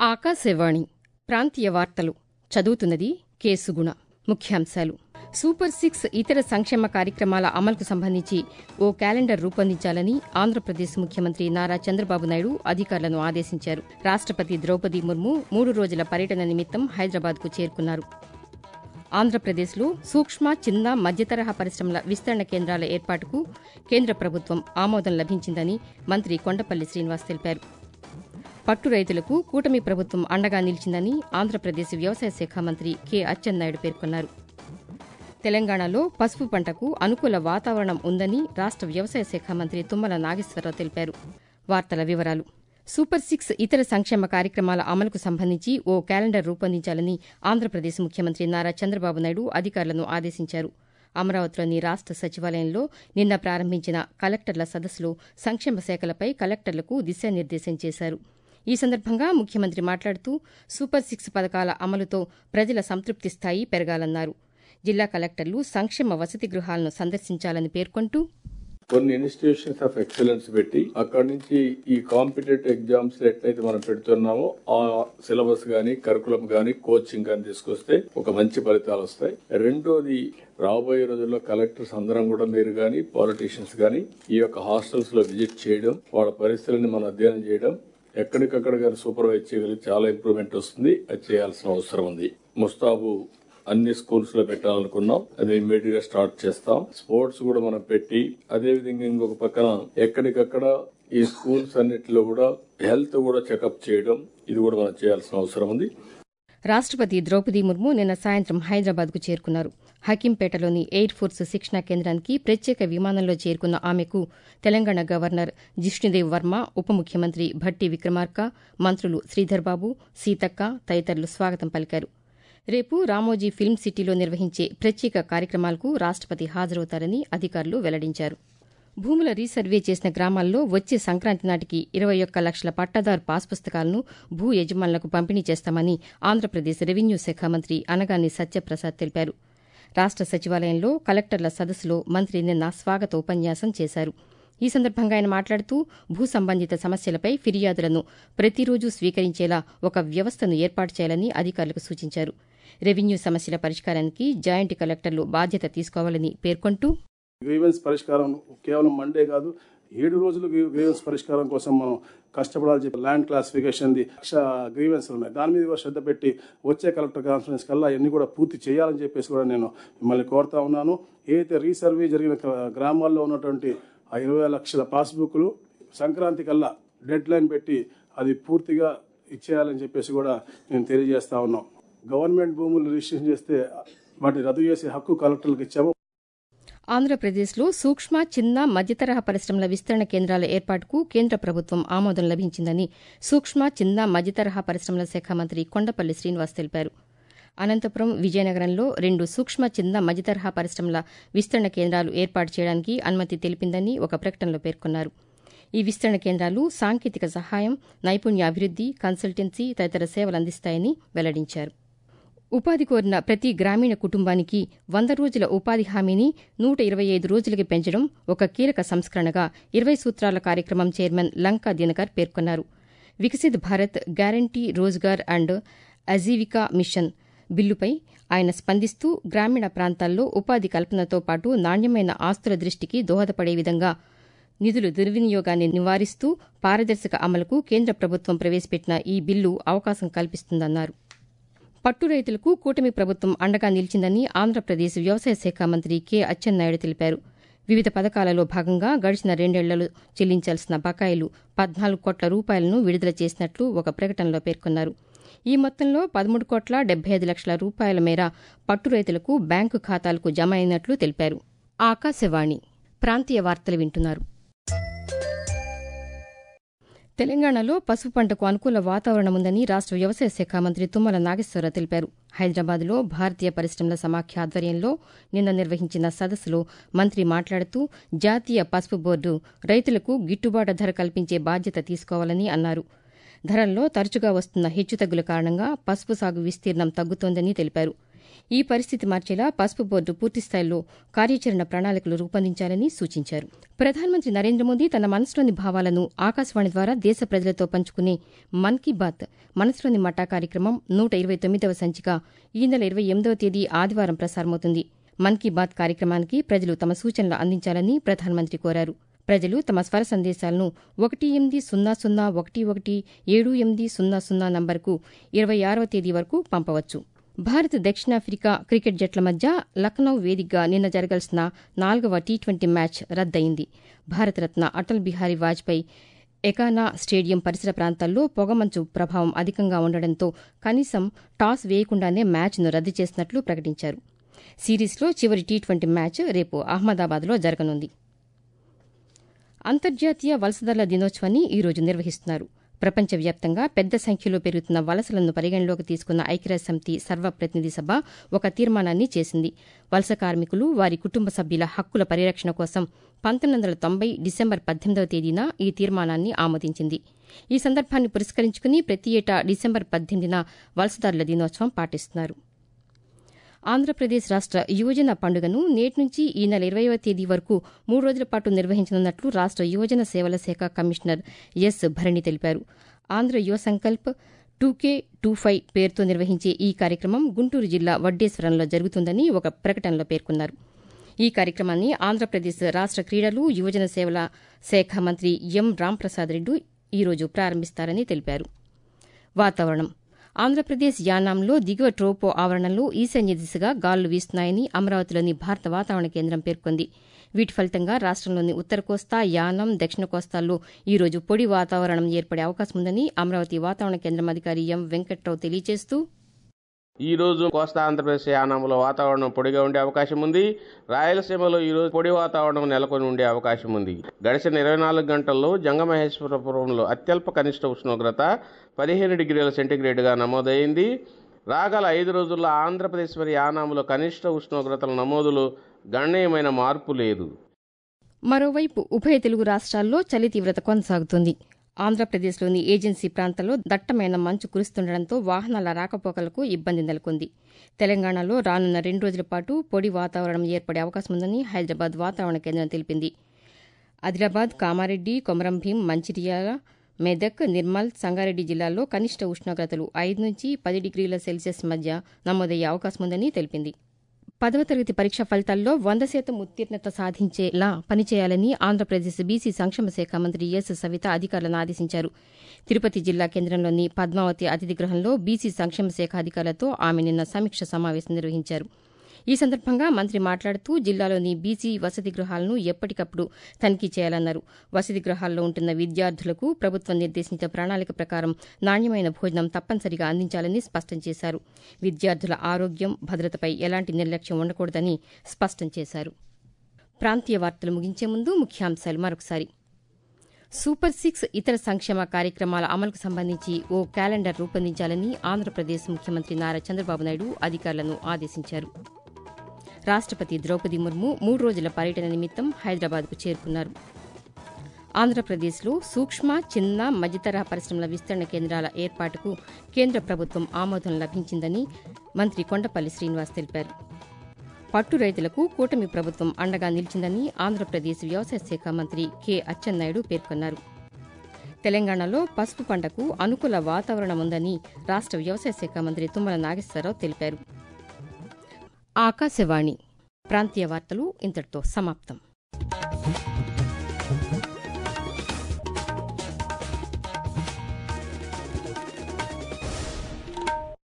ఆకాశవాణి ప్రాంతీయ వార్తలు చదువుతున్నది కేసుగుణ ముఖ్యాంశాలు సూపర్ సిక్స్ ఇతర సంక్షేమ కార్యక్రమాల అమలుకు సంబంధించి ఓ క్యాలెండర్ రూపొందించాలని ఆంధ్రప్రదేశ్ ముఖ్యమంత్రి నారా చంద్రబాబు నాయుడు అధికారులను ఆదేశించారు రాష్టపతి ద్రౌపది ముర్ము మూడు రోజుల పర్యటన నిమిత్తం హైదరాబాద్కు చేరుకున్నారు ఆంధ్రప్రదేశ్లో సూక్ష్మ చిన్న మధ్యతరహా పరిశ్రమల విస్తరణ కేంద్రాల ఏర్పాటుకు కేంద్ర ప్రభుత్వం ఆమోదం లభించిందని మంత్రి కొండపల్లి శ్రీనివాస్ తెలిపారు పట్టు రైతులకు కూటమి ప్రభుత్వం అండగా నిలిచిందని ఆంధ్రప్రదేశ్ వ్యవసాయ శాఖ మంత్రి కె అచ్చెన్నాయుడు పేర్కొన్నారు తెలంగాణలో పసుపు పంటకు అనుకూల వాతావరణం ఉందని రాష్ట వ్యవసాయ శాఖ మంత్రి తుమ్మల నాగేశ్వరరావు తెలిపారు వార్తల వివరాలు సూపర్ సిక్స్ ఇతర సంక్షేమ కార్యక్రమాల అమలుకు సంబంధించి ఓ క్యాలెండర్ రూపొందించాలని ఆంధ్రప్రదేశ్ ముఖ్యమంత్రి నారా చంద్రబాబు నాయుడు అధికారులను ఆదేశించారు అమరావతిలోని రాష్ట సచివాలయంలో నిన్న ప్రారంభించిన కలెక్టర్ల సదస్సులో సంక్షేమ శాఖలపై కలెక్టర్లకు దిశానిర్దేశం చేశారు ఈ సందర్భంగా ముఖ్యమంత్రి మాట్లాడుతూ సూపర్ సిక్స్ పథకాల అమలుతో ప్రజల సంతృప్తి స్థాయి పెరగాలన్నారు జిల్లా కలెక్టర్లు సంక్షేమ వసతి గృహాలను సందర్శించాలని పేర్కొంటూ కొన్ని ఇన్స్టిట్యూషన్స్ ఆఫ్ ఎక్సలెన్స్ పెట్టి అక్కడి నుంచి ఈ కాంపిటేటివ్ ఎగ్జామ్స్ ఎట్లయితే మనం పెడుతున్నామో ఆ సిలబస్ గానీ కరికులం గానీ కోచింగ్ గానీ తీసుకొస్తే ఒక మంచి ఫలితాలు వస్తాయి రెండోది రాబోయే రోజుల్లో కలెక్టర్స్ అందరం కూడా మీరు గానీ పాలిటీషియన్స్ గానీ ఈ యొక్క హాస్టల్స్ లో విజిట్ చేయడం వాళ్ళ పరిస్థితులని మనం అధ్యయనం చేయడం ఎక్కడికక్కడ కానీ సూపర్వైజ్ చేయగలిగి చాలా ఇంప్రూవ్మెంట్ వస్తుంది అది చేయాల్సిన అవసరం ఉంది ముస్తాబు అన్ని స్కూల్స్ లో పెట్టాలనుకున్నాం అది ఇమీడియట్ గా స్టార్ట్ చేస్తాం స్పోర్ట్స్ కూడా మనం పెట్టి అదే విధంగా ఇంకొక పక్కన ఎక్కడికక్కడ ఈ స్కూల్స్ అన్నిటిలో కూడా హెల్త్ కూడా చెకప్ చేయడం ఇది కూడా మనం చేయాల్సిన అవసరం ఉంది రాష్టపతి ద్రౌపది ముర్ము నిన్న సాయంత్రం హైదరాబాద్కు చేరుకున్నారు హకీంపేటలోని ఎయిర్ ఫోర్స్ శిక్షణా కేంద్రానికి ప్రత్యేక విమానంలో చేరుకున్న ఆమెకు తెలంగాణ గవర్నర్ జిష్ణుదేవ్ వర్మ ఉప ముఖ్యమంత్రి భట్టి విక్రమార్క మంత్రులు శ్రీధర్బాబు సీతక్క తదితరులు స్వాగతం పలికారు రేపు రామోజీ ఫిల్మ్ సిటీలో నిర్వహించే ప్రత్యేక కార్యక్రమాలకు రాష్టపతి హాజరవుతారని అధికారులు వెల్లడించారు భూముల రీసర్వే చేసిన గ్రామాల్లో వచ్చే సంక్రాంతి నాటికి ఇరవై ఒక్క లక్షల పట్టాదారు పాస్ పుస్తకాలను భూ యజమానులకు పంపిణీ చేస్తామని ఆంధ్రప్రదేశ్ రెవెన్యూ శాఖ మంత్రి అనగాని సత్యప్రసాద్ తెలిపారు రాష్ట సచివాలయంలో కలెక్టర్ల సదస్సులో మంత్రి నిన్న స్వాగత ఉపన్యాసం చేశారు ఈ సందర్భంగా ఆయన మాట్లాడుతూ భూ సంబంధిత సమస్యలపై ఫిర్యాదులను ప్రతిరోజు స్వీకరించేలా ఒక వ్యవస్థను ఏర్పాటు చేయాలని అధికారులకు సూచించారు రెవెన్యూ సమస్యల పరిష్కారానికి జాయింట్ కలెక్టర్లు బాధ్యత తీసుకోవాలని పేర్కొంటూ గ్రీవెన్స్ పరిష్కారం కేవలం మండే కాదు ఏడు రోజులు గ్రీవెన్స్ పరిష్కారం కోసం మనం కష్టపడాలి చెప్పి ల్యాండ్ క్లాసిఫికేషన్ ది లక్ష గ్రీవెన్స్ ఉన్నాయి దాని మీద కూడా శ్రద్ధ పెట్టి వచ్చే కలెక్టర్ కాన్ఫరెన్స్ కల్లా అన్ని కూడా పూర్తి చేయాలని చెప్పేసి కూడా నేను మిమ్మల్ని కోరుతా ఉన్నాను ఏదైతే రీసర్వే జరిగిన గ్రామాల్లో ఉన్నటువంటి ఆ ఇరవై లక్షల పాస్బుక్లు సంక్రాంతి కల్లా డెడ్ లైన్ పెట్టి అది పూర్తిగా ఇచ్చేయాలని చెప్పేసి కూడా నేను తెలియజేస్తా ఉన్నాం గవర్నమెంట్ భూములు రిజిస్ట్రేషన్ చేస్తే వాటిని రద్దు చేసే హక్కు కలెక్టర్లకు ఇచ్చాము ఆంధ్రప్రదేశ్లో సూక్ష్మ చిన్న మధ్యతరహా పరిశ్రమల విస్తరణ కేంద్రాల ఏర్పాటుకు కేంద్ర ప్రభుత్వం ఆమోదం లభించిందని సూక్ష్మ చిన్న మధ్యతరహా పరిశ్రమల శాఖ మంత్రి కొండపల్లి శ్రీనివాస్ తెలిపారు అనంతపురం విజయనగరంలో రెండు సూక్ష్మ చిన్న మధ్యతరహా పరిశ్రమల విస్తరణ కేంద్రాలు ఏర్పాటు చేయడానికి అనుమతి తెలిపిందని ఒక ప్రకటనలో పేర్కొన్నారు ఈ విస్తరణ కేంద్రాలు సాంకేతిక సహాయం నైపుణ్య అభివృద్ది కన్సల్టెన్సీ తదితర సేవలు అందిస్తాయని వెల్లడించారు ఉపాధి కోరిన ప్రతి గ్రామీణ కుటుంబానికి వంద రోజుల ఉపాధి హామీని నూట ఇరవై ఐదు రోజులకి పెంచడం ఒక కీలక సంస్కరణగా ఇరవై సూత్రాల కార్యక్రమం చైర్మన్ లంకా దినకర్ పేర్కొన్నారు Viksit Bharat guarantee Rozgar and Ajeevika mission బిల్లుపై ఆయన స్పందిస్తూ గ్రామీణ ప్రాంతాల్లో ఉపాధి కల్పనతో పాటు నాణ్యమైన ఆస్తుల దృష్టికి దోహదపడే విధంగా నిధులు దుర్వినియోగాన్ని నివారిస్తూ పారదర్శక అమలుకు కేంద్ర ప్రభుత్వం ప్రవేశపెట్టిన ఈ బిల్లు అవకాశం కల్పిస్తుందన్నారు పట్టు రైతులకు కూటమి ప్రభుత్వం అండగా నిలిచిందని ఆంధ్రప్రదేశ్ వ్యవసాయ శాఖ మంత్రి కె అచ్చెన్నాయుడు తెలిపారు వివిధ పథకాలలో భాగంగా గడిచిన రెండేళ్లలో చెల్లించాల్సిన బకాయిలు పద్నాలుగు కోట్ల రూపాయలను విడుదల చేసినట్లు ఒక ప్రకటనలో పేర్కొన్నారు ఈ మొత్తంలో పదమూడు కోట్ల డెబ్బై ఐదు లక్షల రూపాయల మేర పట్టు రైతులకు బ్యాంకు ఖాతాలకు జమ అయినట్లు తెలిపారు ఆకాశవాణి ప్రాంతీయ వార్తలు వింటున్నారు తెలంగాణలో పసుపు పంటకు అనుకూల వాతావరణం ఉందని రాష్ట వ్యవసాయ శాఖ మంత్రి తుమ్మల నాగేశ్వరరావు తెలిపారు హైదరాబాద్లో భారతీయ పరిశ్రమల సమాఖ్య ఆధ్వర్యంలో నిన్న నిర్వహించిన సదస్సులో మంత్రి మాట్లాడుతూ జాతీయ పసుపు బోర్డు రైతులకు గిట్టుబాటు ధర కల్పించే బాధ్యత తీసుకోవాలని అన్నారు ధరల్లో తరచుగా వస్తున్న హెచ్చుతగ్గుల కారణంగా పసుపు సాగు విస్తీర్ణం తగ్గుతోందని తెలిపారు ఈ పరిస్థితి మార్చేలా పసుపు బోర్డు పూర్తిస్థాయిలో కార్యాచరణ ప్రణాళికలు రూపొందించాలని సూచించారు ప్రధానమంత్రి నరేంద్ర మోదీ తన మనసులోని భావాలను ఆకాశవాణి ద్వారా దేశ ప్రజలతో పంచుకునే మన్ కీ బాత్ మనసులోని మటా కార్యక్రమం నూట ఇరవై తొమ్మిదవ సంచిక ఈ నెల ఇరవై ఎనిమిదవ తేదీ ఆదివారం ప్రసారమవుతుంది మన్ కీ బాత్ కార్యక్రమానికి ప్రజలు తమ సూచనలు అందించాలని ప్రధానమంత్రి కోరారు ప్రజలు తమ స్వర సందేశాలను ఒకటి ఎనిమిది సున్నా సున్నా ఒకటి ఒకటి ఏడు ఎనిమిది సున్నా సున్నా నంబర్కు ఇరవై ఆరవ తేదీ వరకు పంపవచ్చు భారత్ దక్షిణాఫ్రికా క్రికెట్ జట్ల మధ్య లక్నో వేదికగా నిన్న జరగాల్సిన నాలుగవ T twenty match రద్దయింది Bharat Ratna Atal Bihari Vajpayee ఎకానా stadium పరిసర ప్రాంతాల్లో పొగమంచు ప్రభావం అధికంగా ఉండడంతో కనీసం టాస్ వేయకుండానే మ్యాచ్ను రద్దు చేసినట్లు ప్రకటించారు సిరీస్లో చివరి టీ ట్వంటీ మ్యాచ్ రేపు అహ్మదాబాద్లో జరగనుంది అంతర్జాతీయ వలసదారుల దినోత్సవాన్ని ఈ రోజు నిర్వహిస్తున్నారు ప్రపంచవ్యాప్తంగా పెద్ద సంఖ్యలో పెరుగుతున్న వలసలను పరిగణలోకి తీసుకున్న ఐక్యరాజ్యసమితి సర్వప్రతినిధి సభ ఒక తీర్మానాన్ని చేసింది వలస కార్మికులు వారి కుటుంబ సభ్యుల హక్కుల పరిరక్షణ కోసం పంతొమ్మిది వందల తొంభై డిసెంబర్ పద్దెనిమిదవ తేదీన ఈ తీర్మానాన్ని ఆమోదించింది ఈ సందర్భాన్ని పురస్కరించుకుని ప్రతి ఏటా డిసెంబర్ పద్దెనిమిదిన వలసదారుల దినోత్సవం పాటిస్తున్నారు ఆంధ్రప్రదేశ్ రాష్ట యువజన పండుగను నేటి నుంచి ఈ నెల ఇరవైవ తేదీ వరకు మూడు రోజుల పాటు నిర్వహించనున్నట్లు రాష్ట యువజన సేవల శాఖ కమిషనర్ ఎస్ భరణి తెలిపారు ఆంధ్ర యువ సంకల్ప్ టూకే టూ ఫైవ్ పేరుతో నిర్వహించే ఈ కార్యక్రమం గుంటూరు జిల్లా వడ్డేశ్వరంలో జరుగుతుందని ఒక ప్రకటనలో పేర్కొన్నారు ఈ కార్యక్రమాన్ని ఆంధ్రప్రదేశ్ రాష్ట క్రీడలు యువజన సేవల శాఖ మంత్రి ఎం రాంప్రసాద్ రెడ్డి ఈరోజు ప్రారంభిస్తారని తెలిపారు వాతావరణం ఆంధ్రప్రదేశ్ యానాంలో దిగువ ట్రోపో ఆవరణంలో ఈశాన్య దిశగా గాలులు వీస్తున్నాయని అమరావతిలోని భారత వాతావరణ కేంద్రం పేర్కొంది వీటి ఫలితంగా రాష్టంలోని ఉత్తర కోస్తా యానం దక్షిణ కోస్తాల్లో ఈ రోజు పొడి వాతావరణం ఏర్పడే అవకాశం ఉందని అమరావతి వాతావరణ కేంద్రం అధికారి ఎం వెంకట్రావు తెలియజేస్తూ ఈ రోజు కోస్తా ఆంధ్రప్రదేశ్ యానంలో వాతావరణం పొడిగా ఉండే అవకాశం ఉంది రాయలసీమలో ఈ రోజు పొడి వాతావరణం నెలకొని ఉండే అవకాశం ఉంది గడిచిన ఇరవై నాలుగు గంటల్లో జంగమహేశ్వరపురంలో అత్యల్ప కనిష్ట ఉష్ణోగ్రత పదిహేను డిగ్రీల సెంటీగ్రేడ్గా నమోదైంది రాగల ఐదు రోజుల్లో ఆంధ్రప్రదేశ్ మరి యానాంలో కనిష్ట ఉష్ణోగ్రతల నమోదులో గణనీయమైన మార్పు లేదు మరోవైపు ఉభయ తెలుగు రాష్ట్రాల్లో చలి తీవ్రత కొనసాగుతుంది ఆంధ్రప్రదేశ్లోని ఏజెన్సీ ప్రాంతాల్లో దట్టమైన మంచు కురుస్తుండటంతో వాహనాల రాకపోకలకు ఇబ్బంది నెలకొంది తెలంగాణలో రానున్న రెండు రోజుల పాటు పొడి వాతావరణం ఏర్పడే అవకాశం ఉందని హైదరాబాద్ వాతావరణ కేంద్రం తెలిపింది ఆదిలాబాద్ కామారెడ్డి కొమరం భీం మంచిర్యాల మెదక్ నిర్మల్ సంగారెడ్డి జిల్లాల్లో కనిష్ట ఉష్ణోగ్రతలు ఐదు నుంచి పది డిగ్రీల సెల్సియస్ మధ్య నమోదయ్యే అవకాశం ఉందని తెలిపింది పదవ తరగతి పరీక్ష ఫలితాల్లో వంద శాతం ఉత్తీర్ణత సాధించేలా పనిచేయాలని ఆంధ్రప్రదేశ్ బీసీ సంక్షేమ శాఖ మంత్రి ఎస్ సవిత అధికారులను ఆదేశించారు తిరుపతి జిల్లా కేంద్రంలోని పద్మావతి అతిథి గృహంలో బీసీ సంక్షేమ శాఖ అధికారులతో ఆమె నిన్న సమీక్ష సమావేశం నిర్వహించారు ఈ సందర్భంగా మంత్రి మాట్లాడుతూ జిల్లాలోని బీసీ వసతి గృహాలను ఎప్పటికప్పుడు తనిఖీ చేయాలన్నారు వసతి గృహాల్లో ఉంటున్న విద్యార్థులకు ప్రభుత్వం నిర్దేశించిన ప్రణాళిక ప్రకారం నాణ్యమైన భోజనం తప్పనిసరిగా అందించాలని స్పష్టం చేశారు విద్యార్థుల ఆరోగ్యం భద్రతపై ఎలాంటి నిర్లక్ష్యం ఉండకూడదని స్పష్టం చేశారు ప్రాంతీయ వార్తలు ముగించే ముందు ముఖ్యాంశాలు మరొకసారి సూపర్ సిక్స్ ఇతర సంక్షేమ కార్యక్రమాల అమలుకు సంబంధించి ఓ క్యాలెండర్ రూపొందించాలని ఆంధ్రప్రదేశ్ ముఖ్యమంత్రి నారా చంద్రబాబు నాయుడు అధికారులను ఆదేశించారు రాష్టపతి ద్రౌపది ముర్ము మూడు రోజుల పర్యటన నిమిత్తం హైదరాబాద్కు చేరుకున్నారు ఆంధ్రప్రదేశ్లో సూక్ష్మ చిన్న మధ్యతరహా పరిశ్రమల విస్తరణ కేంద్రాల ఏర్పాటుకు కేంద్ర ప్రభుత్వం ఆమోదం లభించిందని మంత్రి కొండపల్లి శ్రీనివాస్ తెలిపారు పట్టు రైతులకు కూటమి ప్రభుత్వం అండగా నిలిచిందని ఆంధ్రప్రదేశ్ వ్యవసాయ శాఖ మంత్రి కె అచ్చెన్నాయుడు పేర్కొన్నారు తెలంగాణలో పసుపు పంటకు అనుకూల వాతావరణం ఉందని రాష్ట వ్యవసాయ శాఖ మంత్రి తుమ్మల నాగేశ్వరరావు తెలిపారు ఆకాశవాణి ప్రాంతీయ వార్తలు ఇంతటితో సమాప్తం